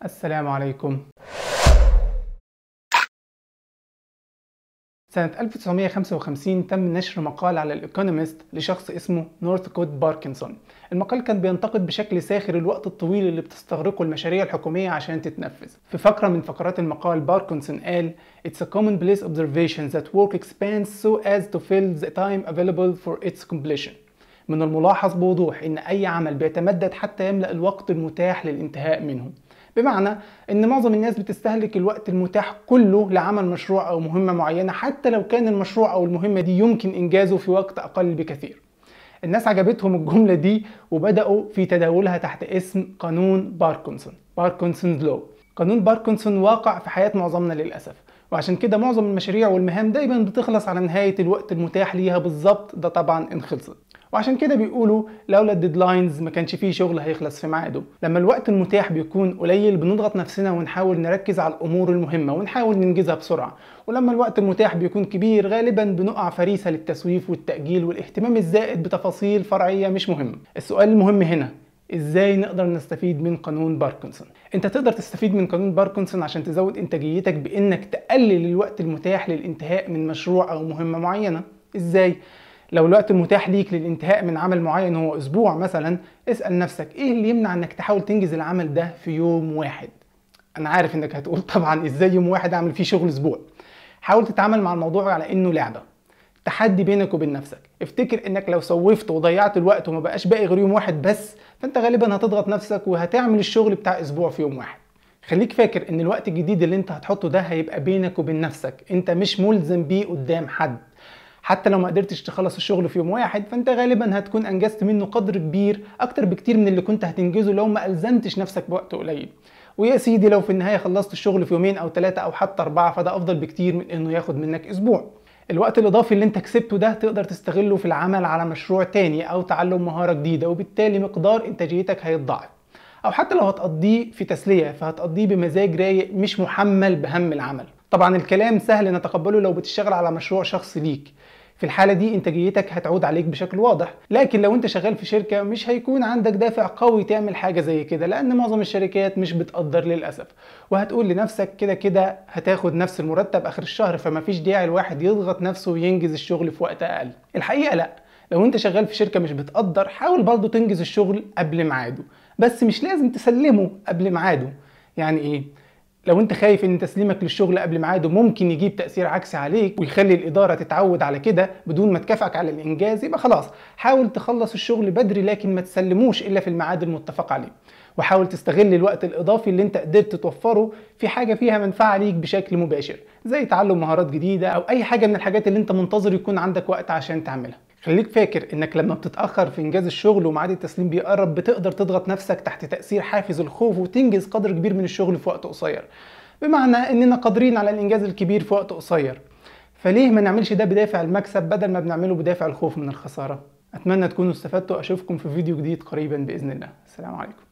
السلام عليكم سنة 1955 تم نشر مقال على الإيكونومست لشخص اسمه نورثكوت باركنسون المقال كان بينتقد بشكل ساخر الوقت الطويل اللي بتستغرقه المشاريع الحكومية عشان تتنفذ في فقرة من فقرات المقال باركنسون قال It's a commonplace observation that work expands so as to fill the time available for its completion من الملاحظ بوضوح ان اي عمل بيتمدد حتى يملأ الوقت المتاح للانتهاء منه بمعنى ان معظم الناس بتستهلك الوقت المتاح كله لعمل مشروع او مهمة معينة حتى لو كان المشروع او المهمة دي يمكن انجازه في وقت اقل بكثير الناس عجبتهم الجملة دي وبدأوا في تداولها تحت اسم قانون باركنسون باركنسونز لو قانون باركنسون واقع في حياة معظمنا للأسف وعشان كده معظم المشاريع والمهام دايما بتخلص على نهاية الوقت المتاح ليها بالظبط ده طبعا ان خلصت وعشان كده بيقولوا لولا الديدلاينز ما كانش فيه شغل هيخلص في ميعاده لما الوقت المتاح بيكون قليل بنضغط نفسنا ونحاول نركز على الامور المهمه ونحاول ننجزها بسرعه ولما الوقت المتاح بيكون كبير غالبا بنقع فريسه للتسويف والتاجيل والاهتمام الزائد بتفاصيل فرعيه مش مهمه السؤال المهم هنا ازاي نقدر نستفيد من قانون باركنسون انت تقدر تستفيد من قانون باركنسون عشان تزود انتاجيتك بانك تقلل الوقت المتاح للانتهاء من مشروع او مهمه معينه ازاي لو الوقت المتاح ليك للانتهاء من عمل معين هو اسبوع مثلا اسال نفسك ايه اللي يمنع انك تحاول تنجز العمل ده في يوم واحد انا عارف انك هتقول طبعا ازاي يوم واحد اعمل فيه شغل اسبوع حاول تتعامل مع الموضوع على انه لعبه تحدي بينك وبين نفسك افتكر انك لو سوفت وضيعت الوقت وما بقاش باقي غير يوم واحد بس فانت غالبا هتضغط نفسك وهتعمل الشغل بتاع اسبوع في يوم واحد خليك فاكر ان الوقت الجديد اللي انت هتحطه ده هيبقى بينك وبين نفسك انت مش ملزم بيه قدام حد حتى لو ما قدرتش تخلص الشغل في يوم واحد فانت غالبا هتكون انجزت منه قدر كبير اكتر بكتير من اللي كنت هتنجزه لو ما الزمتش نفسك بوقت قليل ويا سيدي لو في النهايه خلصت الشغل في يومين او ثلاثه او حتى اربعه فده افضل بكتير من انه ياخد منك اسبوع الوقت الاضافي اللي انت كسبته ده تقدر تستغله في العمل على مشروع تاني او تعلم مهاره جديده وبالتالي مقدار انتاجيتك هيتضاعف او حتى لو هتقضيه في تسليه فهتقضيه بمزاج رايق مش محمل بهم العمل طبعا الكلام سهل نتقبله لو بتشتغل على مشروع شخصي ليك في الحالة دي انتاجيتك هتعود عليك بشكل واضح لكن لو انت شغال في شركة مش هيكون عندك دافع قوي تعمل حاجة زي كده لان معظم الشركات مش بتقدر للأسف وهتقول لنفسك كده كده هتاخد نفس المرتب اخر الشهر فما فيش داعي الواحد يضغط نفسه وينجز الشغل في وقت اقل الحقيقة لا لو انت شغال في شركة مش بتقدر حاول برضه تنجز الشغل قبل ميعاده بس مش لازم تسلمه قبل ميعاده يعني ايه لو انت خايف ان تسليمك للشغل قبل ميعاده ممكن يجيب تاثير عكسي عليك ويخلي الاداره تتعود على كده بدون ما تكافئك على الانجاز يبقى خلاص حاول تخلص الشغل بدري لكن ما تسلموش الا في الميعاد المتفق عليه وحاول تستغل الوقت الاضافي اللي انت قدرت توفره في حاجه فيها منفعه ليك بشكل مباشر زي تعلم مهارات جديده او اي حاجه من الحاجات اللي انت منتظر يكون عندك وقت عشان تعملها خليك فاكر انك لما بتتاخر في انجاز الشغل وميعاد التسليم بيقرب بتقدر تضغط نفسك تحت تاثير حافز الخوف وتنجز قدر كبير من الشغل في وقت قصير بمعنى اننا قادرين على الانجاز الكبير في وقت قصير فليه ما نعملش ده بدافع المكسب بدل ما بنعمله بدافع الخوف من الخساره اتمنى تكونوا استفدتوا اشوفكم في فيديو جديد قريبا باذن الله السلام عليكم